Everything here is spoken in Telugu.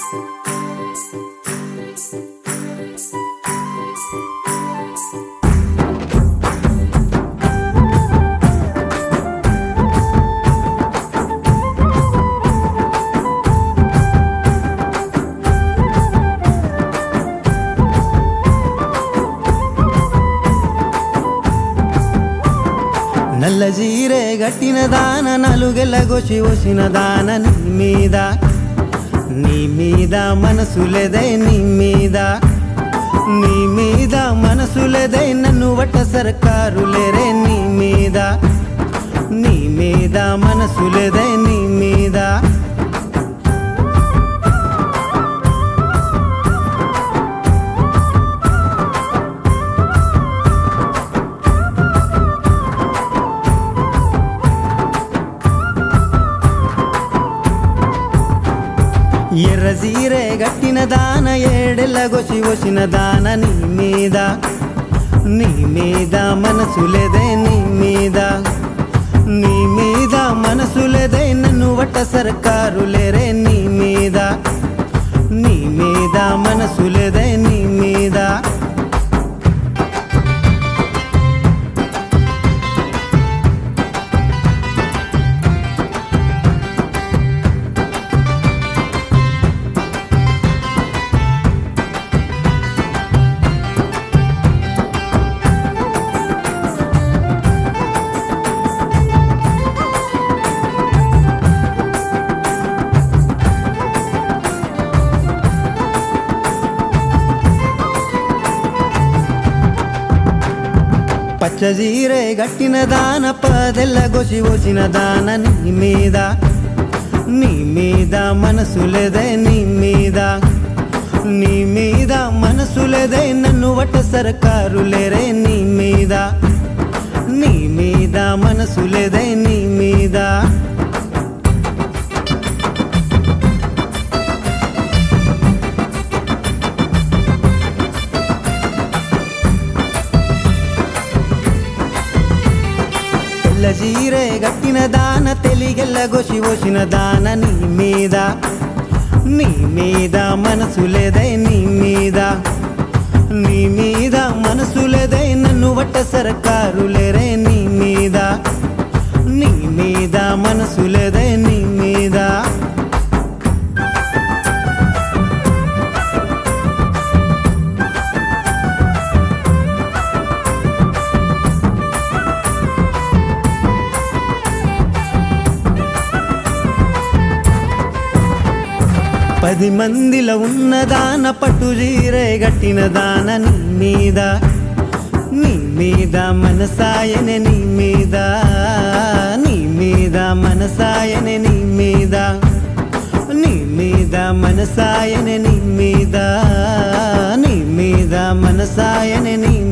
నల్ల జీరే గట్టిన దాన నలుగెల్లగొచ్చి వచ్చిన దాన నీ మీద నీ మీద మనసులేదే నీ మీద నీ మీద మనసులేదే నన్ను వట్ట సర్కారు లేరే నీ మీద నీ మీద మనసులేదే నీ మీద ఎర్ర జీరే గట్టిన దాన ఏడెల్లగొచ్చి వచ్చిన దాన నీ మీద నీ మీద మనసులేదే నీ మీద నీ మీద మనసులేదే నన్ను వట్ట సర్కారు లేరే నీ మీద నీ మీద మనసులేదే నీ మీద పచ్చజీరే గట్టిన దాన పదెల్ల గొసి వచ్చిన దాన నీ మీద నీ మీద మనసులేదే నీ మీద నీ మీద మనసులేదే నన్ను వట్ట సర్కారు లేరే నీ మీద నీ మీద మనసులేదే నీ మీద తెల్ల జీరే గట్టిన దాన తెలిగెల్ల గొసి వచ్చిన దాన నీ మీద నీ మీద మనసులేదే నీ మీద నీ మీద మనసులేదే నన్ను వట్ట సర్కారు లేరే నీ మీద నీ మీద మనసులేదే నీ మీద పది మందిలో ఉన్న దాన పట్టు జీరే గట్టిన దాన నీ మీద నీ మీద మనసాయనే నీ మీద నీ మీద మనసాయనే నీ మీద నీ మీద మనసాయనే నీ మీద నీ మీద మనసాయనే నీ